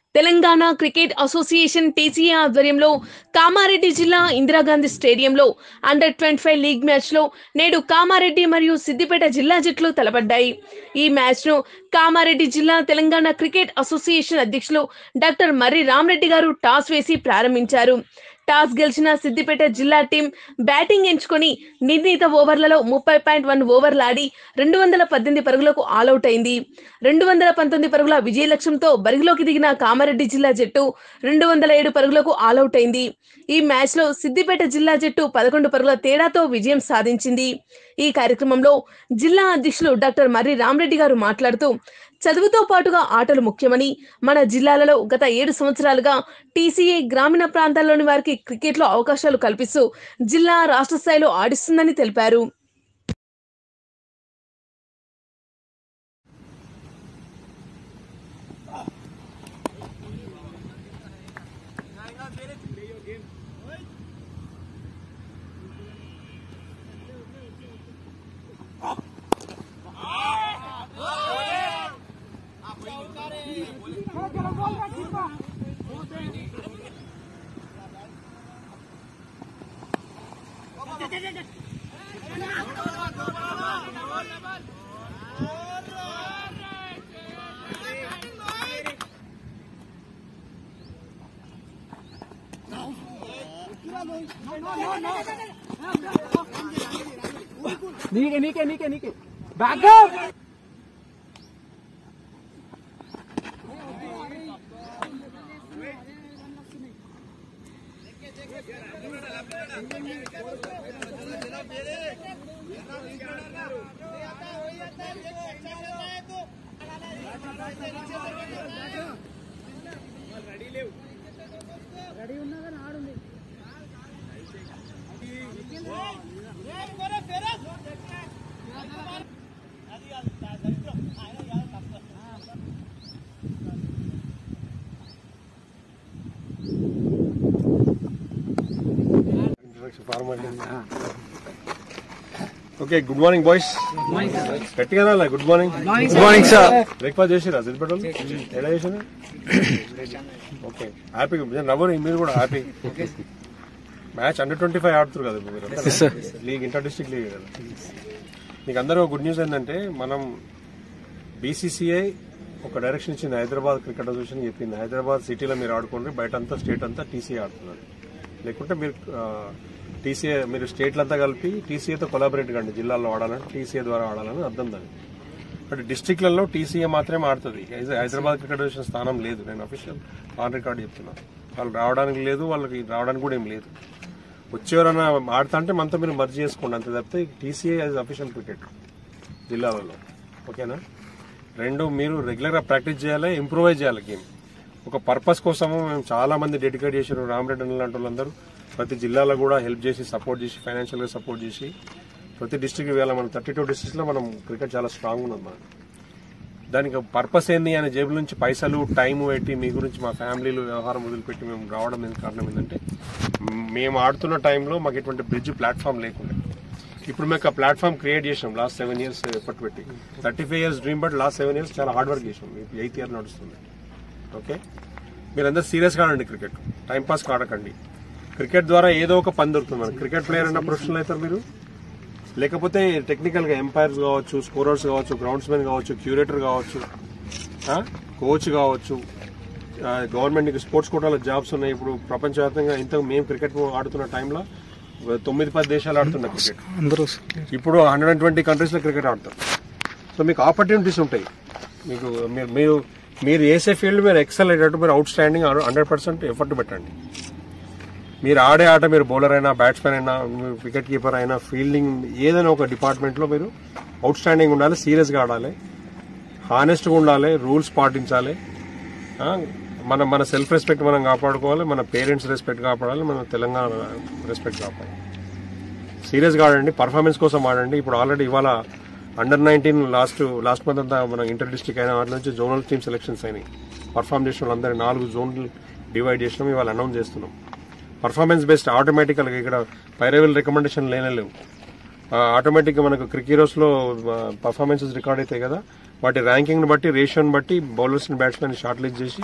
Telangana cricket association TCA ఆధ్వర్యంలో కామారెడ్డి జిల్లా ఇందిరాగాంధీ స్టేడియంలో అండర్ ట్వంటీ ఫైవ్ లీగ్ మ్యాచ్లో నేడు కామారెడ్డి మరియు సిద్దిపేట జిల్లా జట్లు తలపడ్డాయి ఈ మ్యాచ్ను కామారెడ్డి జిల్లా తెలంగాణ క్రికెట్ అసోసియేషన్ అధ్యక్షులు డాక్టర్ మర్రి రామరెడ్డి గారు టాస్ వేసి ప్రారంభించారు టాస్ గెలిచిన సిద్దిపేట జిల్లా టీం బ్యాటింగ్ ఎంచుకొని నిర్ణీత ఓవర్లలో ముప్పై పాయింట్ వన్ ఓవర్లాడి రెండు వందల పద్దెనిమిది పరుగులకు ఆలౌట్ అయింది రెండు వందల పంతొమ్మిది పరుగుల విజయ లక్ష్యంతో బరిలోకి దిగిన కామారెడ్డి జిల్లా జట్టు రెండు వందల ఏడు పరుగులకు ఆలౌట్ అయింది ఈ మ్యాచ్లో సిద్దిపేట జిల్లా జట్టు పదకొండు పరుగుల తేడాతో విజయం సాధించింది ఈ కార్యక్రమంలో జిల్లా అధ్యక్షులు డాక్టర్ మర్రి రామరెడ్డి గారు మాట్లాడుతూ చదువుతో పాటుగా ఆటలు ముఖ్యమని మన జిల్లాలలో గత ఏడు సంవత్సరాలుగా టీసీఏ గ్రామీణ ప్రాంతాల్లోని వారికి క్రికెట్లో అవకాశాలు కల్పిస్తూ జిల్లా రాష్ట్ర స్థాయిలో ఆడిస్తుందని తెలిపారు నీకే నీకే నీకే నీకే backup introduction formality okay good morning boys గట్టిగా రాలే good morning good morning sir breakfast చేసిరా సిద్దిపేట ఎలా చేసిన ఓకే హ్యాపీ నవ్వరు మీరు కూడా happy match under twenty five ఆడుతారు కదా ఇప్పుడు మీరు లీగ్ ఇంటర్ డిస్ట్రిక్ట్ లీగ్ కదా మీకు అందరూ గుడ్ న్యూస్ ఏంటంటే మనం బీసీసీఐ ఒక డైరెక్షన్ ఇచ్చింది హైదరాబాద్ క్రికెట్ అసోసియేషన్ చెప్పింది హైదరాబాద్ సిటీలో మీరు ఆడుకోండి బయట అంతా స్టేట్ అంతా టీసీఏ ఆడుతున్నారు లేకుంటే మీరు టీసీఏ మీరు స్టేట్లంతా కలిపి టీసీఏతో కొలాబరేట్ కండి జిల్లాల్లో ఆడాలని టీసీఏ ద్వారా ఆడాలని అర్థం దాన్ని బట్ డిస్టిక్లలో టీసీఏ మాత్రమే ఆడుతుంది హై- హైదరాబాద్ క్రికెట్ అసోసియేషన్ స్థానం లేదు నేను అఫీషియల్ ఆన్ రికార్డ్ చెప్తున్నా వాళ్ళు రావడానికి లేదు వాళ్ళకి రావడానికి కూడా ఏం లేదు వచ్చేవారన్నా ఆడుతా అంటే మనతో మీరు మర్జీ చేసుకోండి అంతే తప్పితే టీసీఏ యాజ్ అఫీషియల్ క్రికెట్ జిల్లాలలో ఓకేనా రెండు మీరు రెగ్యులర్గా ప్రాక్టీస్ చేయాలి ఇంప్రూవైజ్ చేయాలి గేమ్ ఒక పర్పస్ కోసము మేము చాలా మంది డెడికేట్ చేసారు రామరెడ్డి అన్న లాంటి వాళ్ళందరూ ప్రతి జిల్లాలో కూడా హెల్ప్ చేసి సపోర్ట్ చేసి ఫైనాన్షియల్గా సపోర్ట్ చేసి ప్రతి డిస్ట్రిక్ట్ వేళ మనం థర్టీ టూ డిస్ట్రిక్ట్స్లో మనం క్రికెట్ చాలా స్ట్రాంగ్ ఉన్నది మనం దానికి పర్పస్ ఏంది అనే జేబుల నుంచి పైసలు టైం పెట్టి మీ గురించి మా ఫ్యామిలీలు వ్యవహారం వదిలిపెట్టి మేము రావడం ఎందుకు కారణం ఏంటంటే మ్, మేము ఆడుతున్న టైంలో మాకు ఎటువంటి బ్రిడ్జ్ ప్లాట్ఫామ్ లేకుండా ఇప్పుడు మేము ఆ ప్లాట్ఫామ్ క్రియేట్ చేసాం లాస్ట్ సెవెన్ ఇయర్స్ ఎఫర్ట్ పెట్టి thirty five years dream but last seven years చాలా హార్డ్ వర్క్ చేసాం ఇప్పుడు ఎయిత్ ఇయర్ నడుస్తుంది ఓకే మీరందరూ సీరియస్గా ఆడండి క్రికెట్ టైం పాస్ ఆడకండి క్రికెట్ ద్వారా ఏదో ఒక పని దొరుకుతుంది మనకి క్రికెట్ ప్లేయర్ అన్న ప్రొఫెషనల్ అవుతారు మీరు లేకపోతే టెక్నికల్ గా ఎంపైర్స్ కావచ్చు స్కోరర్స్ కావచ్చు గ్రౌండ్స్ మెన్ కావచ్చు క్యూరేటర్ కావచ్చు కోచ్ కావచ్చు గవర్నమెంట్ స్పోర్ట్స్ కోటాలో జాబ్స్ ఉన్నాయి ఇప్పుడు ప్రపంచవ్యాప్తంగా ఇంత మేము క్రికెట్ ఆడుతున్న టైంలో తొమ్మిది పది దేశాలు ఆడుతున్నారు క్రికెట్ అందరూ ఇప్పుడు హండ్రెడ్ అండ్ ట్వంటీ కంట్రీస్ లో క్రికెట్ ఆడతారు సో మీకు ఆపర్చునిటీస్ ఉంటాయి మీకు మీరు మీరు మీరు వేసే ఫీల్డ్ మీరు ఎక్సెల్ అయ్యేటట్టు మీరు outstanding hundred percent effort పెట్టండి మీరు ఆడే ఆట మీరు బౌలర్ అయినా బ్యాట్స్మెన్ అయినా వికెట్ కీపర్ అయినా ఫీల్డింగ్ ఏదైనా ఒక డిపార్ట్మెంట్లో మీరు అవుట్ స్టాండింగ్ ఉండాలి సీరియస్గా ఆడాలి హానెస్ట్గా ఉండాలి రూల్స్ పాటించాలి ఆ, మన మన సెల్ఫ్ రెస్పెక్ట్ మనం కాపాడుకోవాలి మన పేరెంట్స్ రెస్పెక్ట్ కాపాడాలి మన తెలంగాణ రెస్పెక్ట్ కాపాడాలి సీరియస్గా ఆడండి పర్ఫార్మెన్స్ కోసం ఆడండి ఇప్పుడు ఆల్రెడీ ఇవాళ under nineteen last last month అంతా మన ఇంటర్ డిస్ట్రిక్ట్ అయిన వాటి నుంచి జోనల్ టీమ్ సెలెక్షన్స్ అయినాయి పర్ఫామ్ చేసిన వాళ్ళందరూ నాలుగు జోన్లు డివైడ్ చేసినాం ఇవాళ అనౌన్స్ చేస్తున్నాం పర్ఫార్మెన్స్ బేస్డ్ ఆటోమేటిక్గా ఇక్కడ పైరవల్ రికమెండేషన్ లేనే లేవు ఆటోమేటిక్గా మనకు క్రికెరోస్లో పర్ఫార్మెన్సెస్ రికార్డ్ అవుతాయి కదా వాటి ర్యాంకింగ్ని బట్టి రేషియోని బట్టి బౌలర్స్ని బ్యాట్స్మెన్ షార్ట్ లిస్ట్ చేసి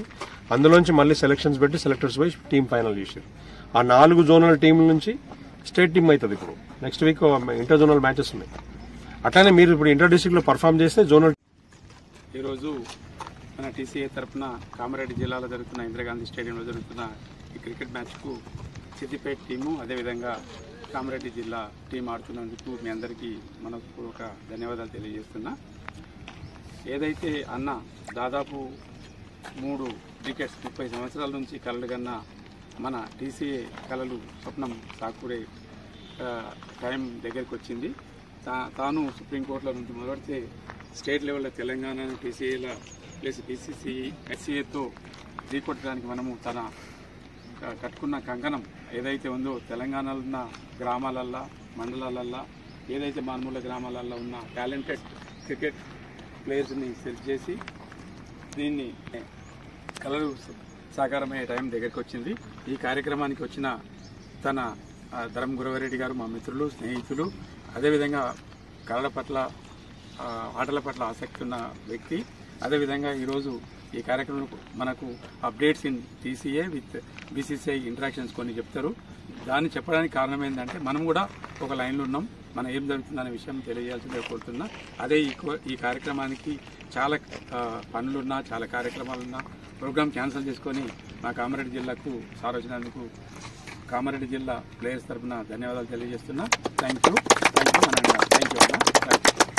అందులోంచి మళ్ళీ సెలక్షన్స్ పెట్టి సెలెక్టర్స్ పోయి టీం ఫైనల్ చేశారు ఆ నాలుగు జోనల్ టీంల నుంచి స్టేట్ టీం అవుతుంది ఇప్పుడు next week inter zonal matches ఉన్నాయి అట్లానే మీరు ఇప్పుడు ఇంటర్ డిస్ట్రిక్ట్ లో పర్ఫామ్ చేస్తే జోనల్ ఈరోజు మన టీసీఏ తరఫున కామారెడ్డి జిల్లాలో జరుగుతున్న ఇందిరాగాంధీ స్టేడియంలో జరుగుతున్న ఈ క్రికెట్ మ్యాచ్కు సిద్దిపేట టీము అదేవిధంగా కామారెడ్డి జిల్లా టీం ఆడుతున్నందుకు మీ అందరికీ మనపూర్వక ధన్యవాదాలు తెలియజేస్తున్నా ఏదైతే అన్న దాదాపు మూడు డికెట్స్ ముప్పై సంవత్సరాల నుంచి కలలు కన్న మన టీసీఏ కళలు స్వప్నం సాకూరే ఆ, టైం దగ్గరికి వచ్చింది తా- తాను సుప్రీంకోర్టులో నుంచి మొదలెడితే స్టేట్ లెవెల్లో తెలంగాణ టీసీఏల ప్లస్ బీసీసీ ఎస్సీఏతో ఢీకొట్టడానికి మనము తన క- కట్టుకున్న కంకణం ఏదైతే ఉందో తెలంగాణలో ఉన్న గ్రామాలల్లో మండలాలల్లో ఏదైతే మారుమూల గ్రామాలల్లో ఉన్న టాలెంటెడ్ క్రికెట్ ప్లేయర్స్ని సెలెక్ట్ చేసి దీన్ని కలలు సాకారమయ్యే టైం దగ్గరికి వచ్చింది ఈ కార్యక్రమానికి వచ్చిన తన ఆ, ధరం గురవరెడ్డి గారు మా మిత్రులు స్నేహితులు అదేవిధంగా కళల పట్ల ఆ, ఆటల పట్ల ఆసక్తి ఉన్న వ్యక్తి అదేవిధంగా ఈరోజు ఈ కార్యక్రమం మనకు updates in TCA with BCCI interactions కొన్ని చెప్తారు దాన్ని చెప్పడానికి కారణం ఏంటంటే మనం కూడా ఒక లైన్లో ఉన్నాం మన ఏం జరుగుతుందనే విషయం తెలియజేయాల్సిందిగా కోరుతున్నా అదే ఈ కో- ఈ కార్యక్రమానికి చాలా ఆ, పనులున్నా చాలా కార్యక్రమాలున్నా ప్రోగ్రామ్ క్యాన్సిల్ చేసుకొని మా కామారెడ్డి జిల్లాకు సార్ వచ్చినందుకు కామారెడ్డి జిల్లా ప్లేయర్స్ తరఫున ధన్యవాదాలు తెలియజేస్తున్నా thank you thank you thank you అన్న థ్యాంక్ యూ